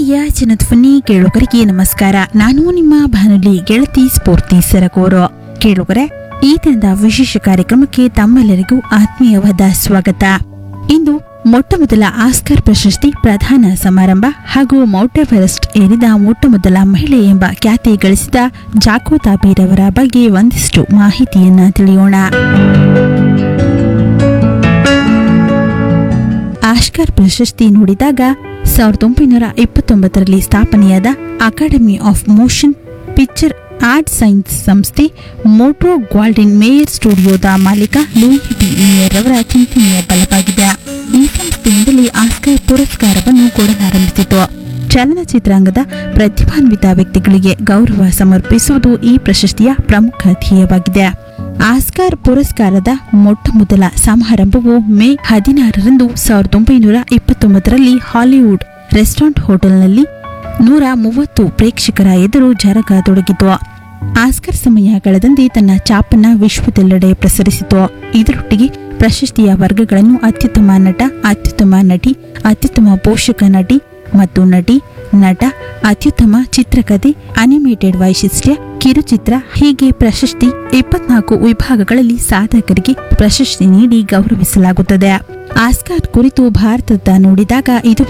ಪ್ರೀತಿಯ ಜನಧ್ವನಿ ಕೇಳುಗರಿಗೆ ನಮಸ್ಕಾರ ನಾನು ನಿಮ್ಮ ಭಾನುಲಿ ಗೆಳತಿ ಸ್ಫೂರ್ತಿ ಸರಗೂರು ಕೇಳುಗರೆ ಈ ದಿನದ ವಿಶೇಷ ಕಾರ್ಯಕ್ರಮಕ್ಕೆ ತಮ್ಮೆಲ್ಲರಿಗೂ ಆತ್ಮೀಯವಾದ ಸ್ವಾಗತ ಇಂದು ಮೊಟ್ಟಮೊದಲ ಆಸ್ಕರ್ ಪ್ರಶಸ್ತಿ ಪ್ರಧಾನ ಸಮಾರಂಭ ಹಾಗೂ ಮೌಂಟ್ ಎವರೆಸ್ಟ್ ಏರಿದ ಮೊಟ್ಟಮೊದಲ ಮಹಿಳೆ ಎಂಬ ಖ್ಯಾತಿ ಗಳಿಸಿದ ಜಾಕೋ ತಾಬೀರವರ ಬಗ್ಗೆ ಒಂದಿಷ್ಟು ಮಾಹಿತಿಯನ್ನ ತಿಳಿಯೋಣ ಆಸ್ಕರ್ ಪ್ರಶಸ್ತಿ ನೋಡಿದಾಗ ಸಾವಿರದ ಒಂಬೈನೂರ ಇಪ್ಪತ್ತೊಂಬತ್ತರಲ್ಲಿ ಸ್ಥಾಪನೆಯಾದ academy of motion picture art science ಸಂಸ್ಥೆ ಮೋಟ್ರೋ ಗಾಲ್ಡನ್ ಮೇಯರ್ ಸ್ಟುಡಿಯೋದ ಮಾಲೀಕ ಲೂಯಿ ಡಿ ಮೇಯರ್ ಅವರ ಚಿಂತನೆಯ ಬಲವಾಗಿದೆ ಈ ಸಂಸ್ಥೆಯಿಂದಲೇ ಆಸ್ಕರ್ ಪುರಸ್ಕಾರವನ್ನು ಕೊಡಲಾರಂಭಿಸಿತು ಚಲನಚಿತ್ರಾಂಗದ ಪ್ರತಿಭಾನ್ವಿತ ವ್ಯಕ್ತಿಗಳಿಗೆ ಗೌರವ ಸಮರ್ಪಿಸುವುದು ಈ ಪ್ರಶಸ್ತಿಯ ಪ್ರಮುಖ ಧ್ಯೇಯವಾಗಿದೆ ಆಸ್ಕಾರ್ ಪುರಸ್ಕಾರದ ಮೊಟ್ಟಮೊದಲ ಸಮಾರಂಭವು ಮೇ ಹದಿನಾರರಂದು ಸಾವಿರದ ಒಂಬೈನೂರ ಇಪ್ಪತ್ತೊಂಬತ್ತರಲ್ಲಿ ಹಾಲಿವುಡ್ ರೆಸ್ಟೋರೆಂಟ್ ಹೋಟೆಲ್ನಲ್ಲಿ ನೂರ ಮೂವತ್ತು ಪ್ರೇಕ್ಷಕರ ಎದುರು ಜರಗತೊಡಗಿತು ಆಸ್ಕರ್ ಸಮಯ ಕಳೆದಂತೆ ತನ್ನ ಚಾಪನ್ನ ವಿಶ್ವದೆಲ್ಲೆಡೆ ಪ್ರಸರಿಸಿತು ಇದರೊಟ್ಟಿಗೆ ಪ್ರಶಸ್ತಿಯ ವರ್ಗಗಳನ್ನು ಅತ್ಯುತ್ತಮ ನಟ ಅತ್ಯುತ್ತಮ ನಟಿ ಅತ್ಯುತ್ತಮ ಪೋಷಕ ನಟಿ ಮತ್ತು ನಟಿ ನಟ ಅತ್ಯುತ್ತಮ ಚಿತ್ರಕಥೆ ಅನಿಮೇಟೆಡ್ ವೈಶಿಷ್ಟ್ಯ ಕಿರುಚಿತ್ರ ಹೀಗೆ ಪ್ರಶಸ್ತಿ ಇಪ್ಪತ್ನಾಲ್ಕು ವಿಭಾಗಗಳಲ್ಲಿ ಸಾಧಕರಿಗೆ ಪ್ರಶಸ್ತಿ ನೀಡಿ ಗೌರವಿಸಲಾಗುತ್ತದೆ ಆಸ್ಕಾರ್ ಕುರಿತು ಭಾರತದ ನೋಡಿದಾಗ ಇದು